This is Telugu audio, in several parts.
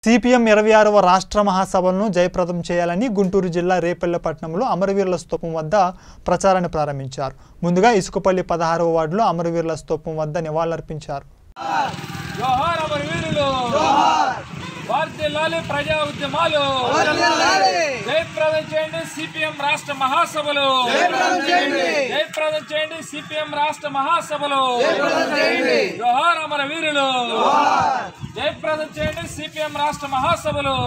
సిపిఎం ఇరవై ఆరవ రాష్ట్ర మహాసభలను జయప్రదం చేయాలని గుంటూరు జిల్లా రేపల్లెపట్నంలో అమరవీరుల స్తూపం వద్ద ప్రచారాన్ని ప్రారంభించారు ముందుగా ఇసుకపల్లి పదహారవ వార్డులో అమరవీరుల స్తూపం వద్ద నివాళులర్పించారు జోహార్ అమర్ వీరులు వర్ధిల్లాలి ప్రజా ఉద్యమాలు జయప్రదం చేయండి సిపిఎం రాష్ట్ర మహాసభలు జయప్రదం చేయండి సిపిఎం రాష్ట్ర మహాసభలు జోహార్ అమర వీరులు జయప్రదం చేయండి సిపిఎం రాష్ట్ర మహాసభలు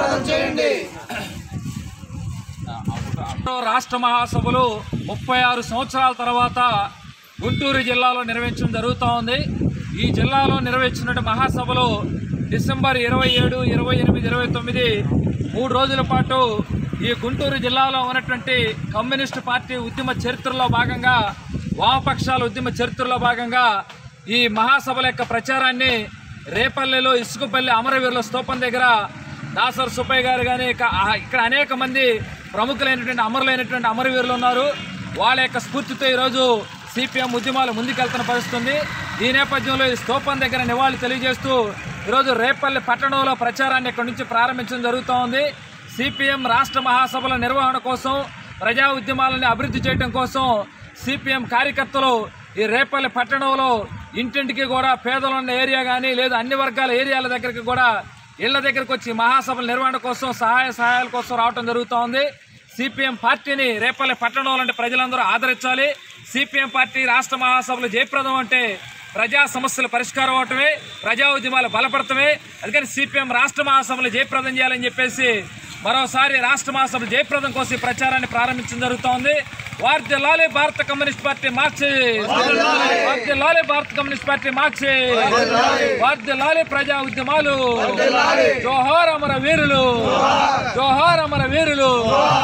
రాష్ట్ర మహాసభలు ముప్పై ఆరు సంవత్సరాల తర్వాత గుంటూరు జిల్లాలో నిర్వహించడం జరుగుతూ ఉంది ఈ జిల్లాలో నిర్వహించిన మహాసభలు డిసెంబర్ ఇరవై ఏడు ఇరవై ఎనిమిది ఇరవై తొమ్మిది మూడు రోజుల పాటు ఈ గుంటూరు జిల్లాలో ఉన్నటువంటి కమ్యూనిస్టు పార్టీ ఉద్యమ చరిత్రలో భాగంగా వామపక్షాల ఉద్యమ చరిత్రలో భాగంగా ఈ మహాసభల యొక్క ప్రచారాన్ని రేపల్లెలో ఇసుకపల్లి అమరవీరుల స్తూపం దగ్గర దాసర్ సుబ్బయ్య గారు కానీ ఇక్కడ అనేక మంది ప్రముఖులైనటువంటి అమరులైనటువంటి అమరవీరులు ఉన్నారు వాళ్ళ యొక్క స్ఫూర్తితో ఈరోజు సిపిఎం ఉద్యమాలు ముందుకెళ్తున్న పరిస్థితి ఉంది ఈ నేపథ్యంలో ఈ స్తూపం దగ్గర నివాళులు తెలియజేస్తూ ఈరోజు రేపల్లి పట్టణంలో ప్రచారాన్ని ఇక్కడ నుంచి ప్రారంభించడం జరుగుతూ ఉంది సిపిఎం రాష్ట్ర మహాసభల నిర్వహణ కోసం ప్రజా ఉద్యమాలని అభివృద్ధి చేయడం కోసం సిపిఎం కార్యకర్తలు ఈ రేపల్లి పట్టణంలో ఇంటింటికి కూడా పేదలు ఉన్న ఏరియా కానీ లేదా అన్ని వర్గాల ఏరియాల దగ్గరికి కూడా ఇళ్ల దగ్గరకు వచ్చి మహాసభల నిర్వహణ కోసం సహాయ సహాయాల కోసం రావడం జరుగుతూ ఉంది సిపిఎం పార్టీని రేపల్లి పట్టణంలో ప్రజలందరూ ఆదరించాలి సిపిఎం పార్టీ రాష్ట్ర మహాసభలు జయప్రదం అంటే ప్రజా సమస్యల పరిష్కారం అవటమే ప్రజా ఉద్యమాలు బలపడటమే అందుకని సిపిఎం రాష్ట్ర మహాసభలు జయప్రదం చేయాలని చెప్పేసి మరోసారి రాష్ట్ర మహాసభలు జయప్రదం కోసం ఈ ప్రచారాన్ని ప్రారంభించడం జరుగుతోంది వార్జలాలి భారత కమ్యూనిస్ట్ పార్టీ మార్క్సి వార్జలాలి భారత కమ్యూనిస్ట్ పార్టీ మార్క్సి వార్జలాలి ప్రజా ఉద్యమాలు జోహార్ అమర వీరులు జోహార్ అమర వీరులు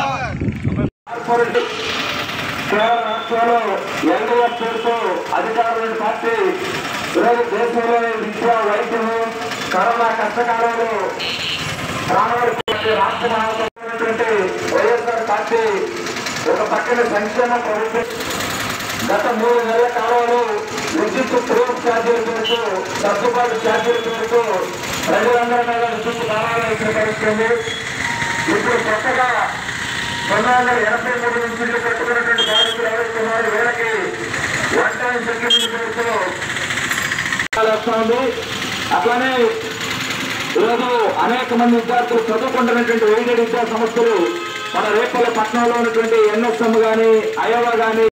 కార్పొరేట్ కేరళ రాష్ట్రంలో ఎన్డీఎఫ్ పేరుతో అధికారులైన పార్టీ ఈరోజు దేశంలోని విద్య వైద్యం కరోనా కష్టకాలంలో ప్రాణాలు రాష్ట్ర మహాసభైనటువంటి వైఎస్ఆర్ పార్టీ ఒక పక్కన సంక్షేమ ప్రభుత్వం గత మూడు నెలల కాలంలో విద్యుత్ ప్రేమ్ ఛార్జీల పేరుతో సర్దుబాటు ఛార్జీల పేరుతో ప్రజలందరి మీద విద్యుత్ భారాలు ఇచ్చిన పరిస్థితుంది ఇప్పుడు కొత్తగా రెండు వందల ఎనభై మూడు నుంచి ఇల్లు కట్టుకున్నటువంటి బాధితులు ఎవరైతే ఉన్నారో వీళ్ళకి వన్ టైం సెక్యూరిటీ పేరుతో వస్తుంది అట్లానే ఈరోజు అనేక మంది విద్యార్థులు చదువుకుంటున్నటువంటి వైద్య విద్యా సంస్థలు మన రేపల్ల పట్టణంలో ఉన్నటువంటి ఎన్ఎస్ఎం కానీ అయోవా కానీ